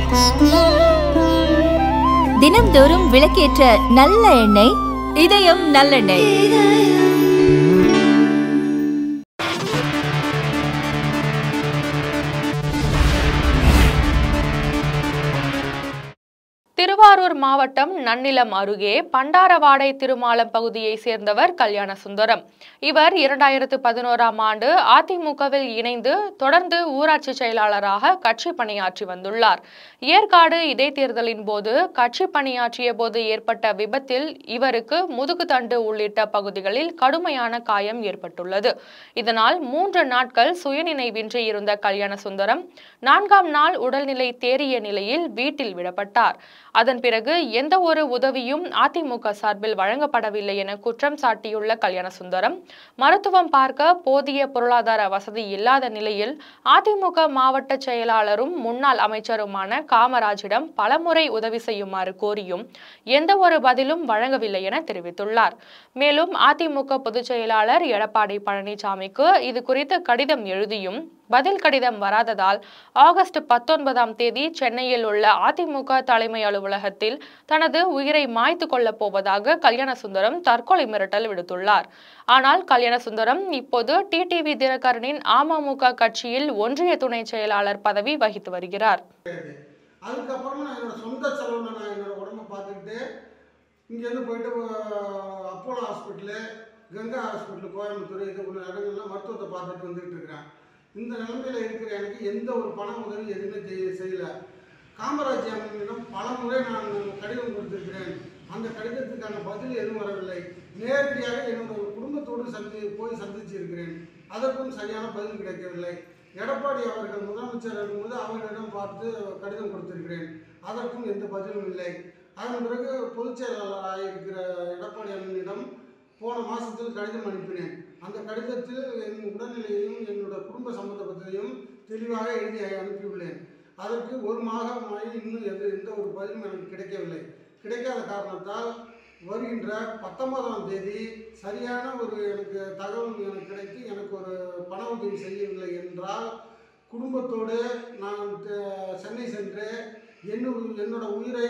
தினம்தோறும் விளக்கேற்ற நல்ல எண்ணெய் இதயம் நல்லெண்ணெய் திருவாரூர் மாவட்டம் நன்னிலம் அருகே பண்டாரவாடை திருமாலம் பகுதியை சேர்ந்தவர் கல்யாண சுந்தரம் இவர் இரண்டாயிரத்து பதினோராம் ஆண்டு அதிமுகவில் இணைந்து தொடர்ந்து ஊராட்சி செயலாளராக கட்சி பணியாற்றி வந்துள்ளார் ஏற்காடு இடைத்தேர்தலின் போது கட்சி பணியாற்றிய போது ஏற்பட்ட விபத்தில் இவருக்கு முதுகுத்தண்டு உள்ளிட்ட பகுதிகளில் கடுமையான காயம் ஏற்பட்டுள்ளது இதனால் மூன்று நாட்கள் சுயநினைவின்றி இருந்த கல்யாண சுந்தரம் நான்காம் நாள் உடல்நிலை தேறிய நிலையில் வீட்டில் விடப்பட்டார் அதன் பிறகு எந்த ஒரு உதவியும் அதிமுக சார்பில் வழங்கப்படவில்லை என குற்றம் சாட்டியுள்ள கல்யாண சுந்தரம் மருத்துவம் பார்க்க போதிய பொருளாதார வசதி இல்லாத நிலையில் அதிமுக மாவட்ட செயலாளரும் முன்னாள் அமைச்சருமான காமராஜிடம் பலமுறை உதவி செய்யுமாறு கோரியும் எந்த ஒரு பதிலும் வழங்கவில்லை என தெரிவித்துள்ளார் மேலும் அதிமுக பொதுச் செயலாளர் எடப்பாடி பழனிசாமிக்கு இது குறித்து கடிதம் எழுதியும் பதில் கடிதம் வராததால் ஆகஸ்ட் பத்தொன்பதாம் தேதி சென்னையில் உள்ள அதிமுக தலைமை அலுவலகத்தில் தனது உயிரை மாய்த்து கொள்ளப் போவதாக கல்யாண சுந்தரம் தற்கொலை மிரட்டல் விடுத்துள்ளார் ஆனால் கல்யாண சுந்தரம் இப்போது டிடிவி தினகரனின் அமமுக கட்சியில் ஒன்றிய துணை செயலாளர் பதவி வகித்து வருகிறார் அதுக்கப்புறமா நான் என்னோட சொந்த செலவில் நான் என்னோட உடம்ப பார்த்துக்கிட்டு இங்கேருந்து போயிட்டு அஹ், Apollo hospital Ganga hospital Coimbatore இது போன்ற இடங்கள்லாம் மருத்துவத்தை பார்த்துட்டு வந்துட்டு இருக்கிறேன் இந்த நிலைமையில் இருக்கிற எனக்கு எந்த ஒரு பண உதவி எதுவுமே செய்ய செய்யல காமராஜ் அண்ணனிடம் பல முறை நான் கடிதம் கொடுத்திருக்கிறேன் அந்த கடிதத்துக்கான பதில் எதுவும் வரவில்லை நேரடியாக என்னோட குடும்பத்தோடு சந்தி போய் சந்திச்சிருக்கிறேன் அதற்கும் சரியான பதில் கிடைக்கவில்லை எடப்பாடி அவர்கள் முதலமைச்சர் இருக்கும்போது அவர்களிடம் பார்த்து கடிதம் கொடுத்திருக்கிறேன் அதற்கும் எந்த பதிலும் இல்லை அதன் பிறகு பொதுச் செயலாளராக இருக்கிற எடப்பாடி அண்ணனிடம் போன மாதத்தில் கடிதம் அனுப்பினேன் அந்த கடிதத்தில் என் உடல்நிலையையும் என்னோட குடும்ப சம்பந்தப்பட்டதையும் தெளிவாக எழுதி அனுப்பியுள்ளேன் அதற்கு ஒரு மாதமாகி இன்னும் எது எந்த ஒரு பதிலும் எனக்கு கிடைக்கவில்லை கிடைக்காத காரணத்தால் வருகின்ற பத்தொன்பதாம் தேதி சரியான ஒரு எனக்கு தகவல் எனக்கு கிடைத்து எனக்கு ஒரு பண உதவி செய்யவில்லை என்றால் குடும்பத்தோடு நான் த- சென்னை சென்று என்னோட என்னோட உயிரை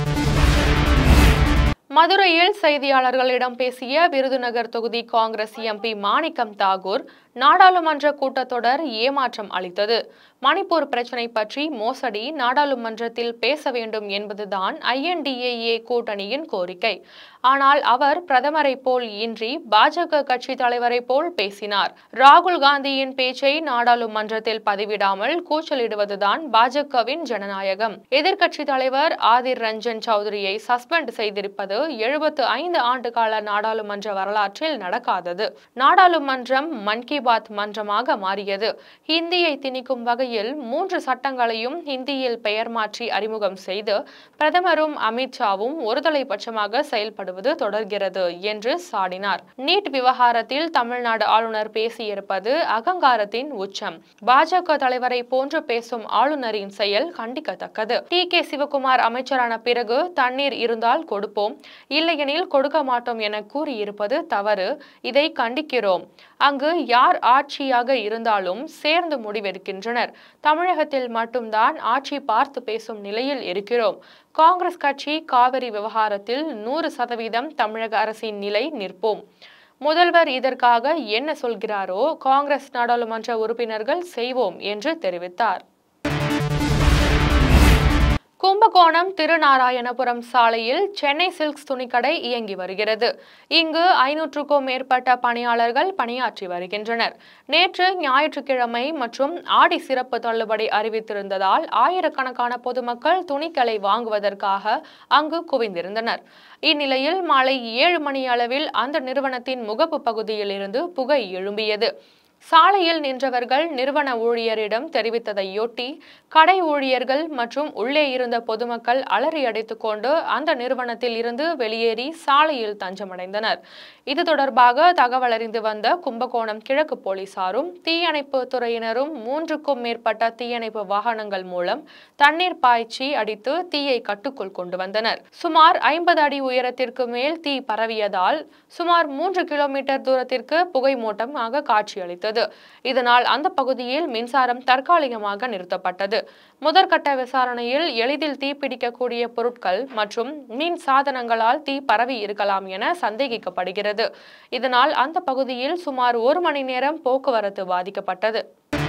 மதுரையில் செய்தியாளர்களிடம் பேசிய விருதுநகர் தொகுதி காங்கிரஸ் எம்பி மாணிக்கம் தாகூர் நாடாளுமன்ற கூட்டத்தொடர் ஏமாற்றம் அளித்தது மணிப்பூர் பிரச்சினை பற்றி மோசடி நாடாளுமன்றத்தில் பேச வேண்டும் என்பதுதான் ஐஎன்டிஏஏ கூட்டணியின் கோரிக்கை ஆனால் அவர் பிரதமரை போல் இன்றி பாஜக கட்சி தலைவரை போல் பேசினார் ராகுல் காந்தியின் பேச்சை நாடாளுமன்றத்தில் பதிவிடாமல் கூச்சலிடுவதுதான் பாஜகவின் ஜனநாயகம் எதிர்க்கட்சி தலைவர் ஆதிர் ரஞ்சன் சௌத்ரியை சஸ்பெண்ட் செய்திருப்பது எழுபத்து ஐந்து ஆண்டு கால நாடாளுமன்ற வரலாற்றில் நடக்காதது நாடாளுமன்றம் மன் கி பாத் மன்றமாக மாறியது ஹிந்தியை திணிக்கும் வகையில் மூன்று சட்டங்களையும் ஹிந்தியில் பெயர் மாற்றி அறிமுகம் செய்து பிரதமரும் அமித்ஷாவும் ஒருதலை பட்சமாக செயல்படுவது தொடர்கிறது என்று சாடினார் நீட் விவகாரத்தில் தமிழ்நாடு ஆளுநர் பேசியிருப்பது அகங்காரத்தின் உச்சம் பாஜக தலைவரை போன்று பேசும் ஆளுநரின் செயல் கண்டிக்கத்தக்கது டி கே சிவகுமார் அமைச்சரான பிறகு தண்ணீர் இருந்தால் கொடுப்போம் இல்லையெனில் கொடுக்க மாட்டோம் என கூறியிருப்பது தவறு இதை கண்டிக்கிறோம் அங்கு யார் ஆட்சியாக இருந்தாலும் சேர்ந்து முடிவெடுக்கின்றனர் தமிழகத்தில் மட்டும்தான் ஆட்சி பார்த்து பேசும் நிலையில் இருக்கிறோம் காங்கிரஸ் கட்சி காவிரி விவகாரத்தில் நூறு சதவீதம் தமிழக அரசின் நிலை நிற்போம் முதல்வர் இதற்காக என்ன சொல்கிறாரோ காங்கிரஸ் நாடாளுமன்ற உறுப்பினர்கள் செய்வோம் என்று தெரிவித்தார் கும்பகோணம் திருநாராயணபுரம் சாலையில் சென்னை சில்க்ஸ் துணிக்கடை இயங்கி வருகிறது இங்கு ஐநூற்றுக்கும் மேற்பட்ட பணியாளர்கள் பணியாற்றி வருகின்றனர் நேற்று ஞாயிற்றுக்கிழமை மற்றும் ஆடி சிறப்பு தள்ளுபடி அறிவித்திருந்ததால் ஆயிரக்கணக்கான பொதுமக்கள் துணிகளை வாங்குவதற்காக அங்கு குவிந்திருந்தனர் இந்நிலையில் மாலை ஏழு மணி அளவில் அந்த நிறுவனத்தின் முகப்பு பகுதியில் இருந்து புகை எழும்பியது சாலையில் நின்றவர்கள் நிறுவன ஊழியரிடம் தெரிவித்ததையொட்டி கடை ஊழியர்கள் மற்றும் உள்ளே இருந்த பொதுமக்கள் அலறி அடித்துக் கொண்டு அந்த நிறுவனத்தில் இருந்து வெளியேறி சாலையில் தஞ்சமடைந்தனர் இது தொடர்பாக தகவல் அறிந்து வந்த கும்பகோணம் கிழக்கு போலீசாரும் தீயணைப்பு துறையினரும் மூன்றுக்கும் மேற்பட்ட தீயணைப்பு வாகனங்கள் மூலம் தண்ணீர் பாய்ச்சி அடித்து தீயை கட்டுக்குள் கொண்டு வந்தனர் சுமார் ஐம்பது அடி உயரத்திற்கு மேல் தீ பரவியதால் சுமார் மூன்று கிலோமீட்டர் தூரத்திற்கு புகை மூட்டமாக காட்சியளித்தது அளித்தது இதனால் அந்த பகுதியில் மின்சாரம் தற்காலிகமாக நிறுத்தப்பட்டது முதற்கட்ட விசாரணையில் எளிதில் தீப்பிடிக்கக்கூடிய பொருட்கள் மற்றும் மின் சாதனங்களால் தீ பரவி இருக்கலாம் என சந்தேகிக்கப்படுகிறது இதனால் அந்த பகுதியில் சுமார் ஒரு மணி நேரம் போக்குவரத்து பாதிக்கப்பட்டது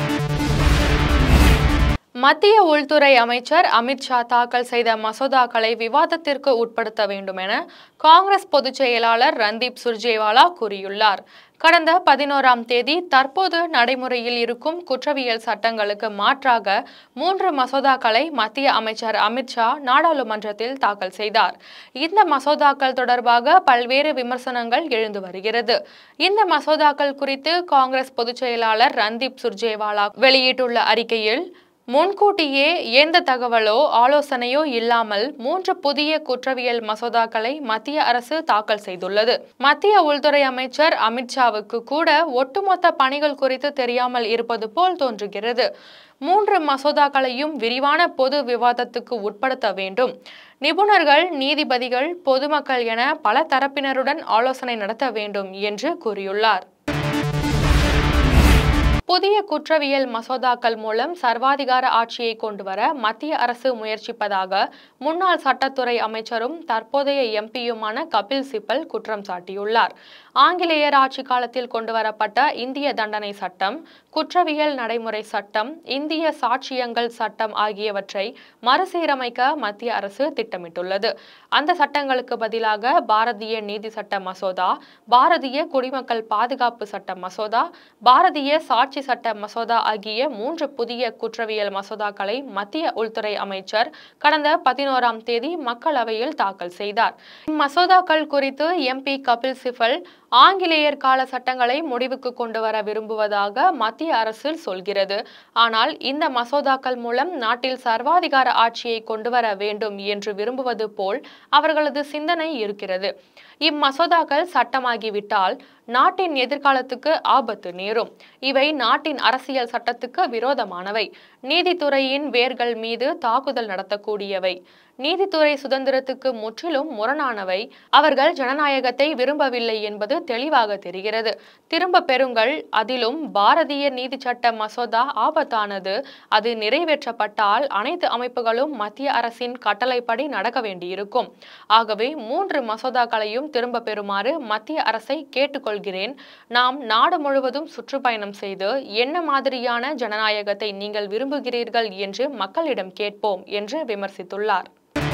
மத்திய உள்துறை அமைச்சர் அமித்ஷா தாக்கல் செய்த மசோதாக்களை விவாதத்திற்கு உட்படுத்த வேண்டும் என காங்கிரஸ் பொதுச் செயலாளர் ரந்தீப் சுர்ஜேவாலா கூறியுள்ளார் கடந்த பதினோராம் தேதி தற்போது நடைமுறையில் இருக்கும் குற்றவியல் சட்டங்களுக்கு மாற்றாக மூன்று மசோதாக்களை மத்திய அமைச்சர் அமித்ஷா நாடாளுமன்றத்தில் தாக்கல் செய்தார் இந்த மசோதாக்கள் தொடர்பாக பல்வேறு விமர்சனங்கள் எழுந்து வருகிறது இந்த மசோதாக்கள் குறித்து காங்கிரஸ் பொதுச் செயலாளர் ரந்தீப் சுர்ஜேவாலா வெளியிட்டுள்ள அறிக்கையில் முன்கூட்டியே எந்த தகவலோ ஆலோசனையோ இல்லாமல் மூன்று புதிய குற்றவியல் மசோதாக்களை மத்திய அரசு தாக்கல் செய்துள்ளது மத்திய உள்துறை அமைச்சர் அமித்ஷாவுக்கு கூட ஒட்டுமொத்த பணிகள் குறித்து தெரியாமல் இருப்பது போல் தோன்றுகிறது மூன்று மசோதாக்களையும் விரிவான பொது விவாதத்துக்கு உட்படுத்த வேண்டும் நிபுணர்கள் நீதிபதிகள் பொதுமக்கள் என பல தரப்பினருடன் ஆலோசனை நடத்த வேண்டும் என்று கூறியுள்ளார் புதிய குற்றவியல் மசோதாக்கள் மூலம் சர்வாதிகார ஆட்சியை கொண்டுவர மத்திய அரசு முயற்சிப்பதாக முன்னாள் சட்டத்துறை அமைச்சரும் தற்போதைய எம்பியுமான கபில் சிபல் குற்றம் சாட்டியுள்ளார் ஆங்கிலேயர் ஆட்சி காலத்தில் கொண்டுவரப்பட்ட இந்திய தண்டனை சட்டம் குற்றவியல் நடைமுறை சட்டம் இந்திய சாட்சியங்கள் சட்டம் ஆகியவற்றை மறுசீரமைக்க மத்திய அரசு திட்டமிட்டுள்ளது அந்த சட்டங்களுக்கு பதிலாக பாரதிய நீதி சட்ட மசோதா பாரதிய குடிமக்கள் பாதுகாப்பு சட்ட மசோதா பாரதிய சாட்சி சட்ட மசோதா ஆகிய மூன்று புதிய குற்றவியல் மசோதாக்களை மத்திய உள்துறை அமைச்சர் கடந்த பதினோராம் தேதி மக்களவையில் தாக்கல் செய்தார் இம்மசோதாக்கள் குறித்து எம்பி கபில் சிபல் ஆங்கிலேயர் கால சட்டங்களை முடிவுக்கு கொண்டு வர விரும்புவதாக மத்திய அரசு சொல்கிறது ஆனால் இந்த மசோதாக்கள் மூலம் நாட்டில் சர்வாதிகார ஆட்சியை கொண்டு வர வேண்டும் என்று விரும்புவது போல் அவர்களது சிந்தனை இருக்கிறது இம்மசோதாக்கள் சட்டமாகிவிட்டால் நாட்டின் எதிர்காலத்துக்கு ஆபத்து நேரும் இவை நாட்டின் அரசியல் சட்டத்துக்கு விரோதமானவை நீதித்துறையின் வேர்கள் மீது தாக்குதல் நடத்தக்கூடியவை நீதித்துறை சுதந்திரத்துக்கு முற்றிலும் முரணானவை அவர்கள் ஜனநாயகத்தை விரும்பவில்லை என்பது தெளிவாக தெரிகிறது திரும்ப பெறுங்கள் அதிலும் பாரதிய நீதி சட்ட மசோதா ஆபத்தானது அது நிறைவேற்றப்பட்டால் அனைத்து அமைப்புகளும் மத்திய அரசின் கட்டளைப்படி நடக்க வேண்டியிருக்கும் ஆகவே மூன்று மசோதாக்களையும் திரும்ப பெறுமாறு மத்திய அரசை கேட்டுக்கொள்கிறேன் நாம் நாடு முழுவதும் சுற்றுப்பயணம் செய்து என்ன மாதிரியான ஜனநாயகத்தை நீங்கள் விரும்புகிறீர்கள் என்று மக்களிடம் கேட்போம் என்று விமர்சித்துள்ளார்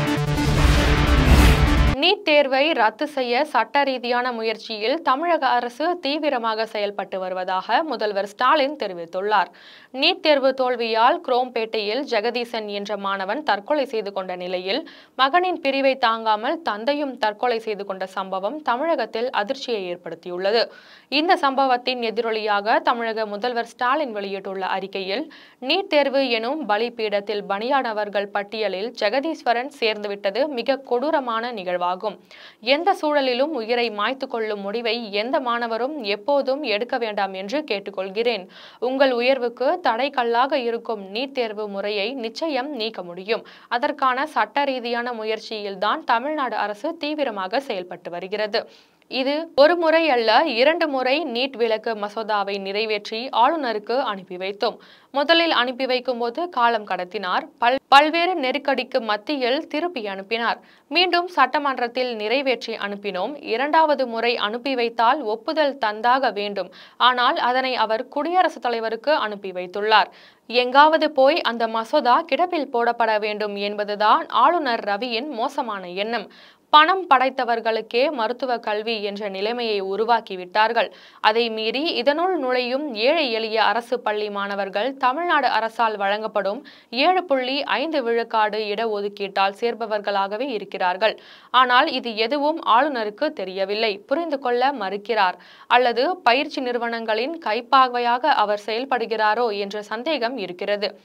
நீட் தேர்வை ரத்து செய்ய சட்ட ரீதியான முயற்சியில் தமிழக அரசு தீவிரமாக செயல்பட்டு வருவதாக முதல்வர் ஸ்டாலின் தெரிவித்துள்ளார் நீட் தேர்வு தோல்வியால் குரோம்பேட்டையில் ஜெகதீசன் என்ற மாணவன் தற்கொலை செய்து கொண்ட நிலையில் மகனின் பிரிவை தாங்காமல் தந்தையும் தற்கொலை செய்து கொண்ட சம்பவம் தமிழகத்தில் அதிர்ச்சியை ஏற்படுத்தியுள்ளது இந்த சம்பவத்தின் எதிரொலியாக தமிழக முதல்வர் ஸ்டாலின் வெளியிட்டுள்ள அறிக்கையில் நீட் தேர்வு எனும் பலிபீடத்தில் பணியானவர்கள் பட்டியலில் ஜெகதீஸ்வரன் சேர்ந்துவிட்டது மிக கொடூரமான நிகழ்வாகும் எந்த சூழலிலும் உயிரை மாய்த்து கொள்ளும் முடிவை எந்த மாணவரும் எப்போதும் எடுக்க வேண்டாம் என்று கேட்டுக்கொள்கிறேன் உங்கள் உயர்வுக்கு தடைக்கல்லாக இருக்கும் நீட் தேர்வு முறையை நிச்சயம் நீக்க முடியும் அதற்கான சட்ட ரீதியான முயற்சியில்தான் தமிழ்நாடு அரசு தீவிரமாக செயல்பட்டு வருகிறது இது ஒரு முறை அல்ல இரண்டு முறை நீட் விலக்கு மசோதாவை நிறைவேற்றி ஆளுநருக்கு அனுப்பி வைத்தோம் முதலில் அனுப்பி வைக்கும்போது காலம் கடத்தினார் பல் பல்வேறு நெருக்கடிக்கு மத்தியில் திருப்பி அனுப்பினார் மீண்டும் சட்டமன்றத்தில் நிறைவேற்றி அனுப்பினோம் இரண்டாவது முறை அனுப்பி வைத்தால் ஒப்புதல் தந்தாக வேண்டும் ஆனால் அதனை அவர் குடியரசுத் தலைவருக்கு அனுப்பி வைத்துள்ளார் எங்காவது போய் அந்த மசோதா கிடப்பில் போடப்பட வேண்டும் என்பதுதான் ஆளுநர் ரவியின் மோசமான எண்ணம் பணம் படைத்தவர்களுக்கே மருத்துவ கல்வி என்ற நிலைமையை உருவாக்கி விட்டார்கள் அதை மீறி இதனுள் நுழையும் ஏழை எளிய அரசு பள்ளி மாணவர்கள் தமிழ்நாடு அரசால் வழங்கப்படும் ஏழு புள்ளி ஐந்து விழுக்காடு இடஒதுக்கீட்டால் சேர்பவர்களாகவே இருக்கிறார்கள் ஆனால் இது எதுவும் ஆளுநருக்கு தெரியவில்லை புரிந்து கொள்ள மறுக்கிறார் அல்லது பயிற்சி நிறுவனங்களின் கைப்பாவையாக அவர் செயல்படுகிறாரோ என்ற சந்தேகம் இருக்கிறது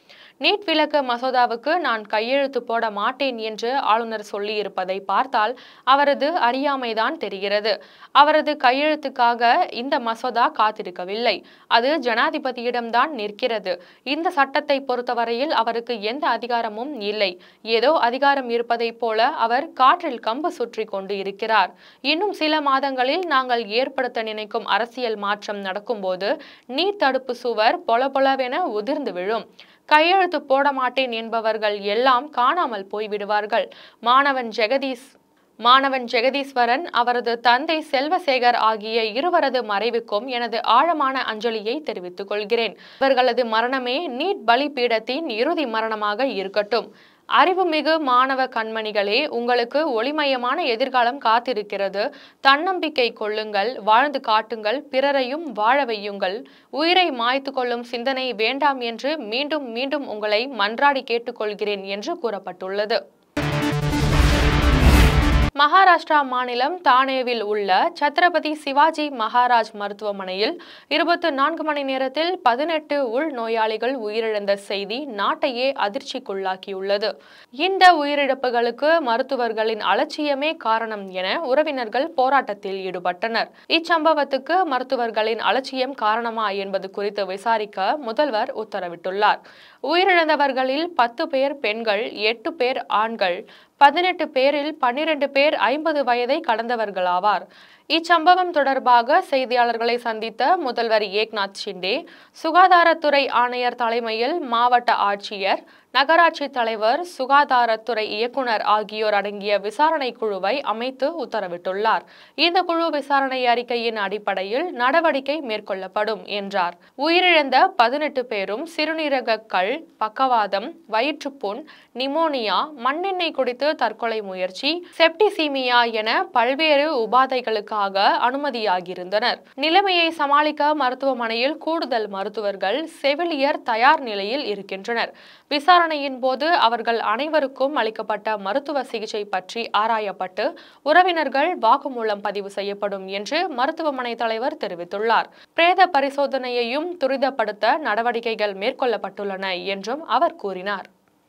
நீட் விலக்கு மசோதாவுக்கு நான் கையெழுத்து போட மாட்டேன் என்று ஆளுநர் சொல்லியிருப்பதை பார்த்தால் அவரது அறியாமைதான் தெரிகிறது அவரது கையெழுத்துக்காக இந்த மசோதா காத்திருக்கவில்லை அது ஜனாதிபதியிடம்தான் நிற்கிறது இந்த சட்டத்தை பொறுத்தவரையில் அவருக்கு எந்த அதிகாரமும் இல்லை ஏதோ அதிகாரம் இருப்பதைப் போல அவர் காற்றில் கம்பு சுற்றி கொண்டு இருக்கிறார் இன்னும் சில மாதங்களில் நாங்கள் ஏற்படுத்த நினைக்கும் அரசியல் மாற்றம் நடக்கும்போது நீட் தடுப்பு சுவர் பொலபொலவென உதிர்ந்து விழும் கையெழுத்து போட மாட்டேன் என்பவர்கள் எல்லாம் காணாமல் போய்விடுவார்கள் மாணவன் ஜெகதீஷ் மாணவன் ஜெகதீஸ்வரன் அவரது தந்தை செல்வசேகர் ஆகிய இருவரது மறைவுக்கும் எனது ஆழமான அஞ்சலியை தெரிவித்துக் கொள்கிறேன் இவர்களது மரணமே நீட் பலிபீடத்தின் இறுதி மரணமாக இருக்கட்டும் அறிவுமிகு மாணவ கண்மணிகளே உங்களுக்கு ஒளிமயமான எதிர்காலம் காத்திருக்கிறது தன்னம்பிக்கை கொள்ளுங்கள் வாழ்ந்து காட்டுங்கள் பிறரையும் வாழ வையுங்கள் உயிரை மாய்த்து கொள்ளும் சிந்தனை வேண்டாம் என்று மீண்டும் மீண்டும் உங்களை மன்றாடி கேட்டுக்கொள்கிறேன் என்று கூறப்பட்டுள்ளது மகாராஷ்டிரா மாநிலம் தானேவில் உள்ள சத்ரபதி சிவாஜி மகாராஜ் மருத்துவமனையில் இருபத்தி நான்கு மணி நேரத்தில் பதினெட்டு உள் நோயாளிகள் உயிரிழந்த செய்தி நாட்டையே அதிர்ச்சிக்குள்ளாக்கியுள்ளது இந்த உயிரிழப்புகளுக்கு மருத்துவர்களின் அலட்சியமே காரணம் என உறவினர்கள் போராட்டத்தில் ஈடுபட்டனர் இச்சம்பவத்துக்கு மருத்துவர்களின் அலட்சியம் காரணமா என்பது குறித்து விசாரிக்க முதல்வர் உத்தரவிட்டுள்ளார் உயிரிழந்தவர்களில் பத்து பேர் பெண்கள் எட்டு பேர் ஆண்கள் பதினெட்டு பேரில் பன்னிரண்டு பேர் ஐம்பது வயதை கடந்தவர்களாவார் இச்சம்பவம் தொடர்பாக செய்தியாளர்களை சந்தித்த முதல்வர் ஏக்நாத் ஷிண்டே சுகாதாரத்துறை ஆணையர் தலைமையில் மாவட்ட ஆட்சியர் நகராட்சி தலைவர் சுகாதாரத்துறை இயக்குனர் ஆகியோர் அடங்கிய விசாரணை குழுவை அமைத்து உத்தரவிட்டுள்ளார் இந்த குழு விசாரணை அறிக்கையின் அடிப்படையில் நடவடிக்கை மேற்கொள்ளப்படும் என்றார் உயிரிழந்த பதினெட்டு பேரும் சிறுநீரக கல் பக்கவாதம் வயிற்றுப்புண் நிமோனியா மண்ணெண்ணெய் குடித்து தற்கொலை முயற்சி செப்டிசீமியா என பல்வேறு உபாதைகளுக்காக அனுமதியாகியிருந்தனர் நிலைமையை சமாளிக்க மருத்துவமனையில் கூடுதல் மருத்துவர்கள் செவிலியர் தயார் நிலையில் இருக்கின்றனர் விசாரணையின் போது அவர்கள் அனைவருக்கும் அளிக்கப்பட்ட மருத்துவ சிகிச்சை பற்றி ஆராயப்பட்டு உறவினர்கள் வாக்குமூலம் பதிவு செய்யப்படும் என்று மருத்துவமனை தலைவர் தெரிவித்துள்ளார் பிரேத பரிசோதனையையும் துரிதப்படுத்த நடவடிக்கைகள் மேற்கொள்ளப்பட்டுள்ளன என்றும் அவர் கூறினார்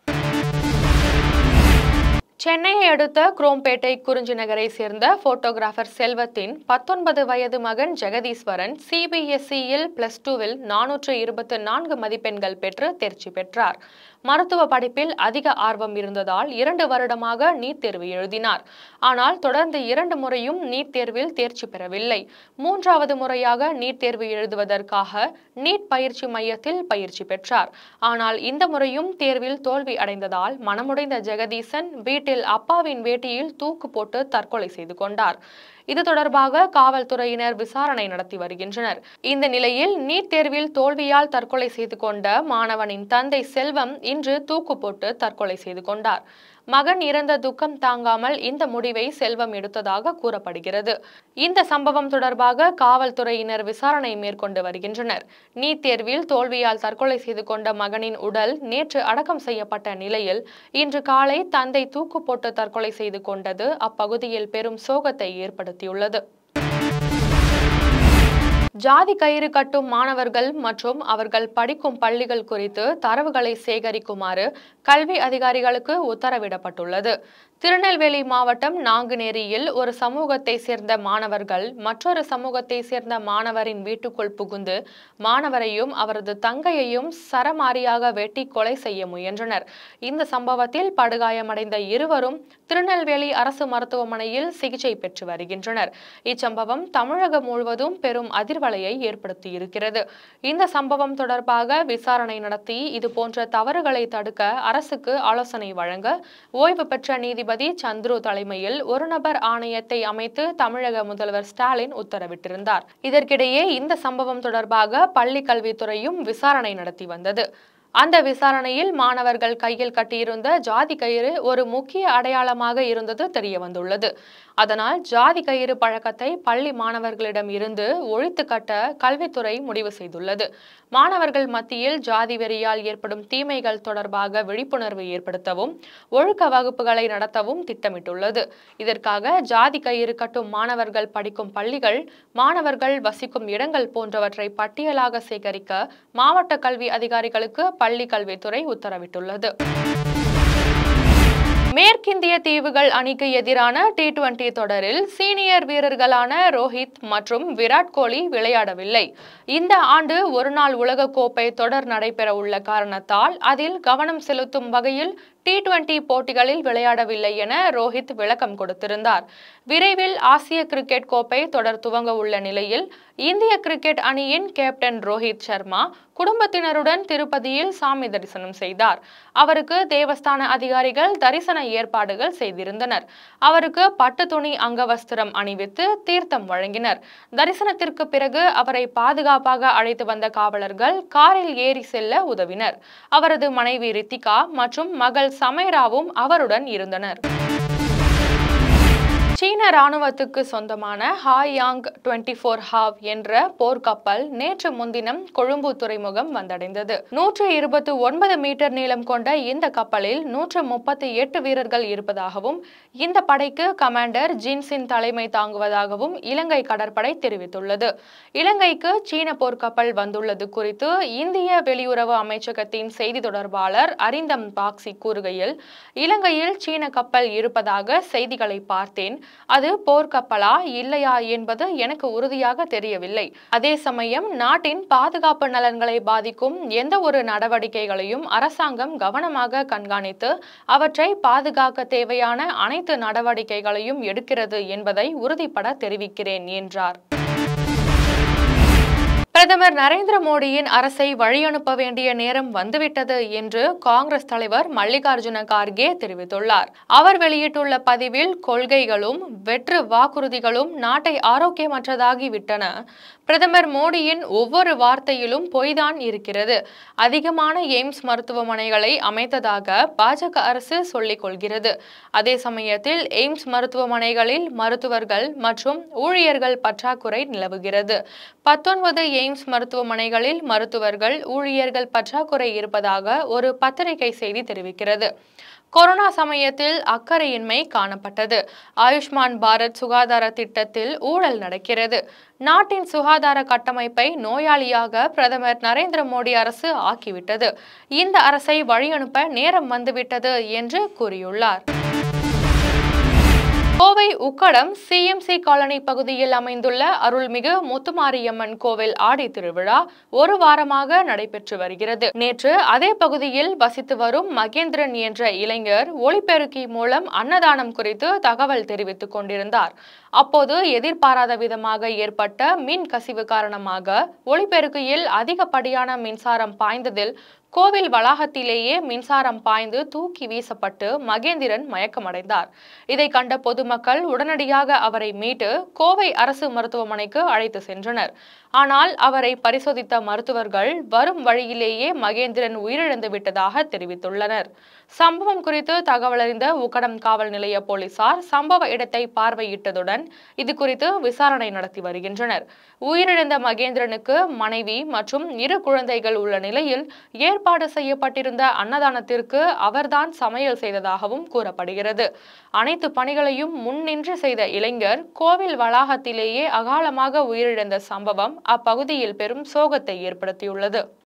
சென்னையை அடுத்த குரோம்பேட்டை குறிஞ்சி நகரை சேர்ந்த போட்டோகிராஃபர் செல்வத்தின் பத்தொன்பது வயது மகன் ஜெகதீஸ்வரன் சிபிஎஸ்இயில் பிளஸ் டூவில் நானூற்று இருபத்து நான்கு மதிப்பெண்கள் பெற்று தேர்ச்சி பெற்றார் மருத்துவ படிப்பில் அதிக ஆர்வம் இருந்ததால் இரண்டு வருடமாக நீட் தேர்வு எழுதினார் ஆனால் தொடர்ந்து இரண்டு முறையும் நீட் தேர்வில் தேர்ச்சி பெறவில்லை மூன்றாவது முறையாக நீட் தேர்வு எழுதுவதற்காக நீட் பயிற்சி மையத்தில் பயிற்சி பெற்றார் ஆனால் இந்த முறையும் தேர்வில் தோல்வி அடைந்ததால் மனமுடைந்த ஜெகதீசன் வீட்டில் அப்பாவின் வேட்டியில் தூக்கு போட்டு தற்கொலை செய்து கொண்டார் இது தொடர்பாக காவல்துறையினர் விசாரணை நடத்தி வருகின்றனர் இந்த நிலையில் நீட் தேர்வில் தோல்வியால் தற்கொலை செய்து கொண்ட மாணவனின் தந்தை செல்வம் இன்று தூக்கு போட்டு தற்கொலை செய்து கொண்டார் மகன் இறந்த துக்கம் தாங்காமல் இந்த முடிவை செல்வம் எடுத்ததாக கூறப்படுகிறது இந்த சம்பவம் தொடர்பாக காவல்துறையினர் விசாரணை மேற்கொண்டு வருகின்றனர் நீட் தேர்வில் தோல்வியால் தற்கொலை செய்து கொண்ட மகனின் உடல் நேற்று அடக்கம் செய்யப்பட்ட நிலையில் இன்று காலை தந்தை தூக்கு போட்டு தற்கொலை செய்து கொண்டது அப்பகுதியில் பெரும் சோகத்தை ஏற்படுத்தியுள்ளது ஜாதி கயிறு கட்டும் மாணவர்கள் மற்றும் அவர்கள் படிக்கும் பள்ளிகள் குறித்து தரவுகளை சேகரிக்குமாறு கல்வி அதிகாரிகளுக்கு உத்தரவிடப்பட்டுள்ளது திருநெல்வேலி மாவட்டம் நாங்குநேரியில் ஒரு சமூகத்தை சேர்ந்த மாணவர்கள் மற்றொரு சமூகத்தை சேர்ந்த மாணவரின் வீட்டுக்குள் புகுந்து மாணவரையும் அவரது தங்கையையும் சரமாரியாக வெட்டி கொலை செய்ய முயன்றனர் இந்த சம்பவத்தில் படுகாயமடைந்த இருவரும் திருநெல்வேலி அரசு மருத்துவமனையில் சிகிச்சை பெற்று வருகின்றனர் இச்சம்பவம் தமிழகம் முழுவதும் பெரும் அதிர்வலையை ஏற்படுத்தியிருக்கிறது இந்த சம்பவம் தொடர்பாக விசாரணை நடத்தி இதுபோன்ற தவறுகளை தடுக்க அரசுக்கு ஆலோசனை வழங்க ஓய்வு பெற்ற நீதிபதி சந்துரு தலைமையில் ஒரு நபர் ஆணையத்தை அமைத்து தமிழக முதல்வர் ஸ்டாலின் உத்தரவிட்டிருந்தார் இதற்கிடையே இந்த சம்பவம் தொடர்பாக பள்ளி கல்வித்துறையும் விசாரணை நடத்தி வந்தது அந்த விசாரணையில் மாணவர்கள் கையில் கட்டியிருந்த ஜாதி கயிறு ஒரு முக்கிய அடையாளமாக இருந்தது தெரிய வந்துள்ளது அதனால் ஜாதி கயிறு பழக்கத்தை பள்ளி மாணவர்களிடம் இருந்து ஒழித்து கட்ட கல்வித்துறை முடிவு செய்துள்ளது மாணவர்கள் மத்தியில் ஜாதி வெறியால் ஏற்படும் தீமைகள் தொடர்பாக விழிப்புணர்வு ஏற்படுத்தவும் ஒழுக்க வகுப்புகளை நடத்தவும் திட்டமிட்டுள்ளது இதற்காக ஜாதி கயிறு கட்டும் மாணவர்கள் படிக்கும் பள்ளிகள் மாணவர்கள் வசிக்கும் இடங்கள் போன்றவற்றை பட்டியலாக சேகரிக்க மாவட்ட கல்வி அதிகாரிகளுக்கு பள்ளி கல்வித்துறை உத்தரவிட்டுள்ளது மேற்கிந்திய தீவுகள் அணிக்கு எதிரான டி டுவெண்டி தொடரில் சீனியர் வீரர்களான ரோஹித் மற்றும் விராட் கோலி விளையாடவில்லை இந்த ஆண்டு ஒருநாள் உலகக்கோப்பை தொடர் நடைபெற உள்ள காரணத்தால் அதில் கவனம் செலுத்தும் வகையில் டி டுவெண்டி போட்டிகளில் விளையாடவில்லை என ரோஹித் விளக்கம் கொடுத்திருந்தார் விரைவில் ஆசிய கிரிக்கெட் கோப்பை தொடர் துவங்க உள்ள நிலையில் இந்திய கிரிக்கெட் அணியின் கேப்டன் ரோஹித் சர்மா குடும்பத்தினருடன் திருப்பதியில் சாமி தரிசனம் செய்தார் அவருக்கு தேவஸ்தான அதிகாரிகள் தரிசன ஏற்பாடுகள் செய்திருந்தனர் அவருக்கு பட்டு துணி அங்கவஸ்திரம் அணிவித்து தீர்த்தம் வழங்கினர் தரிசனத்திற்கு பிறகு அவரை பாதுகாப்பாக அழைத்து வந்த காவலர்கள் காரில் ஏறி செல்ல உதவினர் அவரது மனைவி ரித்திகா மற்றும் மகள் சமைராவும் அவருடன் இருந்தனர் சீன ராணுவத்துக்கு சொந்தமான ஹாயாங் டுவெண்ட்டி ஃபோர் ஹாவ் என்ற போர்க்கப்பல் நேற்று முன்தினம் கொழும்பு துறைமுகம் வந்தடைந்தது நூற்று இருபத்தி ஒன்பது மீட்டர் நீளம் கொண்ட இந்த கப்பலில் நூற்று முப்பத்தி எட்டு வீரர்கள் இருப்பதாகவும் இந்த படைக்கு கமாண்டர் ஜின்சின் தலைமை தாங்குவதாகவும் இலங்கை கடற்படை தெரிவித்துள்ளது இலங்கைக்கு சீன போர்க்கப்பல் வந்துள்ளது குறித்து இந்திய வெளியுறவு அமைச்சகத்தின் செய்தி தொடர்பாளர் அரிந்தம் பாக்சி கூறுகையில் இலங்கையில் சீன கப்பல் இருப்பதாக செய்திகளை பார்த்தேன் அது போர்க்கப்பலா இல்லையா என்பது எனக்கு உறுதியாக தெரியவில்லை அதே சமயம் நாட்டின் பாதுகாப்பு நலன்களை பாதிக்கும் எந்த ஒரு நடவடிக்கைகளையும் அரசாங்கம் கவனமாக கண்காணித்து அவற்றை பாதுகாக்க தேவையான அனைத்து நடவடிக்கைகளையும் எடுக்கிறது என்பதை உறுதிப்பட தெரிவிக்கிறேன் என்றார் பிரதமர் நரேந்திர மோடியின் அரசை வழியனுப்ப வேண்டிய நேரம் வந்துவிட்டது என்று காங்கிரஸ் தலைவர் மல்லிகார்ஜுன கார்கே தெரிவித்துள்ளார் அவர் வெளியிட்டுள்ள பதிவில் கொள்கைகளும் வெற்று வாக்குறுதிகளும் நாட்டை ஆரோக்கியமற்றதாகி விட்டன பிரதமர் மோடியின் ஒவ்வொரு வார்த்தையிலும் பொய்தான் இருக்கிறது அதிகமான எய்ம்ஸ் மருத்துவமனைகளை அமைத்ததாக பாஜக அரசு சொல்லிக் கொள்கிறது அதே சமயத்தில் எய்ம்ஸ் மருத்துவமனைகளில் மருத்துவர்கள் மற்றும் ஊழியர்கள் பற்றாக்குறை நிலவுகிறது பத்தொன்பது எய்ம்ஸ் மருத்துவமனைகளில் மருத்துவர்கள் ஊழியர்கள் பற்றாக்குறை இருப்பதாக ஒரு பத்திரிகை செய்தி தெரிவிக்கிறது கொரோனா சமயத்தில் அக்கறையின்மை காணப்பட்டது ஆயுஷ்மான் பாரத் சுகாதார திட்டத்தில் ஊழல் நடக்கிறது நாட்டின் சுகாதார கட்டமைப்பை நோயாளியாக பிரதமர் நரேந்திர மோடி அரசு ஆக்கிவிட்டது இந்த அரசை வழியனுப்ப நேரம் வந்துவிட்டது என்று கூறியுள்ளார் கோவை உக்கடம் சிஎம்சி காலனி பகுதியில் அமைந்துள்ள அருள்மிகு முத்துமாரியம்மன் கோவில் ஆடி திருவிழா ஒரு வாரமாக நடைபெற்று வருகிறது நேற்று அதே பகுதியில் வசித்து வரும் மகேந்திரன் என்ற இளைஞர் ஒளிபெருக்கி மூலம் அன்னதானம் குறித்து தகவல் தெரிவித்துக் கொண்டிருந்தார் அப்போது எதிர்பாராத விதமாக ஏற்பட்ட மின் கசிவு காரணமாக ஒளிபெருக்கியில் அதிகப்படியான மின்சாரம் பாய்ந்ததில் கோவில் வளாகத்திலேயே மின்சாரம் பாய்ந்து தூக்கி வீசப்பட்டு மகேந்திரன் மயக்கமடைந்தார் இதை கண்ட பொதுமக்கள் உடனடியாக அவரை மீட்டு கோவை அரசு மருத்துவமனைக்கு அழைத்து சென்றனர் ஆனால் அவரை பரிசோதித்த மருத்துவர்கள் வரும் வழியிலேயே மகேந்திரன் உயிரிழந்து விட்டதாக தெரிவித்துள்ளனர் சம்பவம் குறித்து தகவலறிந்த உக்கடம் காவல் நிலைய போலீசார் சம்பவ இடத்தை பார்வையிட்டதுடன் இது குறித்து விசாரணை நடத்தி வருகின்றனர் உயிரிழந்த மகேந்திரனுக்கு மனைவி மற்றும் இரு குழந்தைகள் உள்ள நிலையில் ஏற்பாடு செய்யப்பட்டிருந்த அன்னதானத்திற்கு அவர்தான் சமையல் செய்ததாகவும் கூறப்படுகிறது அனைத்து பணிகளையும் முன்னின்று செய்த இளைஞர் கோவில் வளாகத்திலேயே அகாலமாக உயிரிழந்த சம்பவம் அப்பகுதியில் பெரும் சோகத்தை ஏற்படுத்தியுள்ளது